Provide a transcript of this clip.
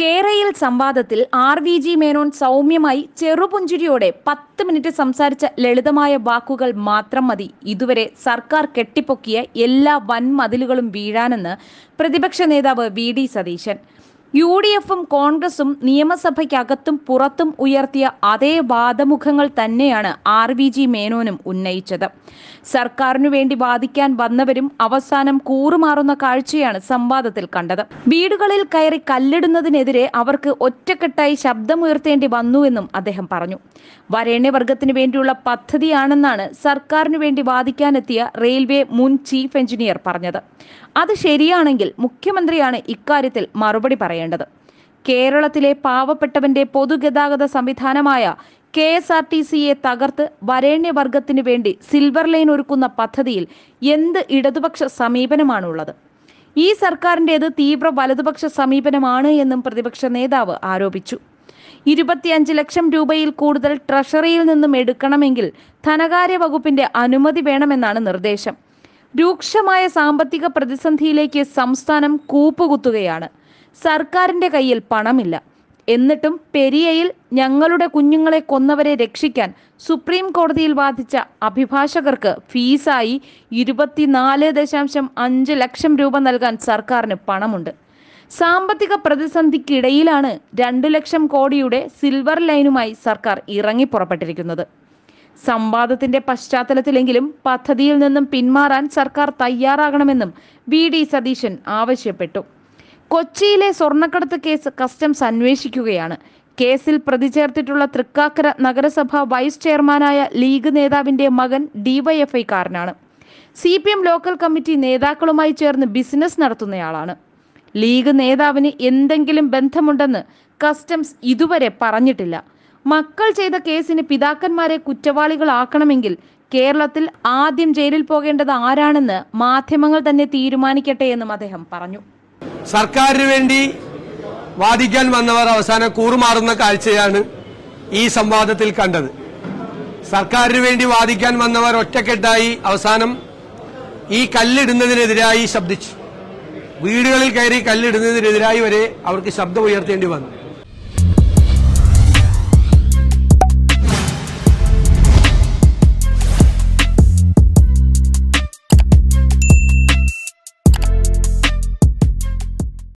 കേരയിൽ സംവാദത്തിൽ R V G Menon സൗമ്യമായി ചെറുപുഞ്ചിരിയോടെ പത്ത് മിനിറ്റ് സംസാരിച്ച ലളിതമായ വാക്കുകൾ മാത്രം മതി ഇതുവരെ സർക്കാർ കെട്ടിപ്പൊക്കിയ എല്ലാ വൻമതിലുകളും വീഴാനെന്ന് പ്രതിപക്ഷ നേതാവ് V D Satheesan U D എഫും കോൺഗ്രസും നിയമസഭയ്ക്കകത്തും പുറത്തും ഉയർത്തിയ അതേ വാദമുഖങ്ങൾ തന്നെയാണ് ആർ വി ജി മേനോനും ഉന്നയിച്ചത് സർക്കാരിനു വേണ്ടി വാദിക്കാൻ വന്നവരും അവസാനം കൂറുമാറുന്ന കാഴ്ചയാണ് സംവാദത്തിൽ കണ്ടത് വീടുകളിൽ കയറി കല്ലിടുന്നതിനെതിരെ അവർക്ക് ഒറ്റക്കെട്ടായി ശബ്ദമുയർത്തേണ്ടി വന്നുവെന്നും അദ്ദേഹം പറഞ്ഞു വരേണ്യവർഗത്തിന് വേണ്ടിയുള്ള പദ്ധതിയാണെന്നാണ് സർക്കാരിനു വേണ്ടി വാദിക്കാനെത്തിയ റെയിൽവേ മുൻ ചീഫ് എഞ്ചിനീയർ പറഞ്ഞത് അത് ശരിയാണെങ്കിൽ മുഖ്യമന്ത്രിയാണ് ഇക്കാര്യത്തിൽ മറുപടി പറയേണ്ടത് കേരളത്തിലെ പാവപ്പെട്ടവന്റെ പൊതുഗതാഗത സംവിധാനമായ കെ എസ് ആർ ടി സിയെ തകർത്ത് വരേണ്യവർഗത്തിന് വേണ്ടി സിൽവർ ലൈൻ ഒരുക്കുന്ന പദ്ധതിയിൽ എന്ത് ഇടതുപക്ഷ സമീപനമാണുള്ളത് ഈ സർക്കാരിൻ്റേത് തീവ്ര വലതുപക്ഷ സമീപനമാണ് എന്നും പ്രതിപക്ഷ നേതാവ് ആരോപിച്ചു ഇരുപത്തിയഞ്ച് ലക്ഷം രൂപയിൽ കൂടുതൽ ട്രഷറിയിൽ നിന്നും എടുക്കണമെങ്കിൽ ധനകാര്യ വകുപ്പിന്റെ അനുമതി വേണമെന്നാണ് നിർദ്ദേശം രൂക്ഷമായ സാമ്പത്തിക പ്രതിസന്ധിയിലേക്ക് സംസ്ഥാനം കൂപ്പുകുത്തുകയാണ് സർക്കാരിന്റെ കയ്യിൽ പണമില്ല എന്നിട്ടും പെരിയയിൽ ഞങ്ങളുടെ കുഞ്ഞുങ്ങളെ കൊന്നവരെ രക്ഷിക്കാൻ സുപ്രീം കോടതിയിൽ വാദിച്ച അഭിഭാഷകർക്ക് ഫീസായി ഇരുപത്തിനാല് ദശാംശം അഞ്ച് ലക്ഷം രൂപ നൽകാൻ സർക്കാരിന് പണമുണ്ട് സാമ്പത്തിക പ്രതിസന്ധിക്കിടയിലാണ് രണ്ടു ലക്ഷം കോടിയുടെ സിൽവർ ലൈനുമായി സർക്കാർ ഇറങ്ങി പുറപ്പെട്ടിരിക്കുന്നത് സംവാദത്തിന്റെ പശ്ചാത്തലത്തിലെങ്കിലും പദ്ധതിയിൽ നിന്നും പിന്മാറാൻ സർക്കാർ തയ്യാറാകണമെന്നും വി ഡി സതീശൻ ആവശ്യപ്പെട്ടു കൊച്ചിയിലെ സ്വർണ്ണക്കടത്ത് കേസ് കസ്റ്റംസ് അന്വേഷിക്കുകയാണ് കേസിൽ പ്രതി ചേർത്തിട്ടുള്ള തൃക്കാക്കര നഗരസഭ വൈസ് ചെയർമാനായ ലീഗ് നേതാവിന്റെ മകൻ ഡിവൈഎഫ്ഐക്കാരനാണ് C P M local committee നേതാക്കളുമായി ചേർന്ന് ബിസിനസ് നടത്തുന്നയാളാണ് ലീഗ് നേതാവിന് എന്തെങ്കിലും ബന്ധമുണ്ടെന്ന് കസ്റ്റംസ് ഇതുവരെ പറഞ്ഞിട്ടില്ല മക്കൾ ചെയ്ത കേസിന് പിതാക്കന്മാരെ കുറ്റവാളികളാക്കണമെങ്കിൽ കേരളത്തിൽ ആദ്യം ജയിലിൽ പോകേണ്ടത് ആരാണെന്ന് മാധ്യമങ്ങൾ തന്നെ തീരുമാനിക്കട്ടെ എന്നും അദ്ദേഹം പറഞ്ഞു സർക്കാരിന് വേണ്ടി വാദിക്കാൻ വന്നവർ അവസാനം കൂറുമാറുന്ന കാഴ്ചയാണ് ഈ സംവാദത്തിൽ കണ്ടത് സർക്കാരിന് വേണ്ടി വാദിക്കാൻ വന്നവർ ഒറ്റക്കെട്ടായി അവസാനം ഈ കല്ലിടുന്നതിനെതിരായി ശബ്ദിച്ചു വീടുകളിൽ കയറി കല്ലിടുന്നതിനെതിരായി വരെ അവർക്ക് ശബ്ദം ഉയർത്തേണ്ടി വന്നു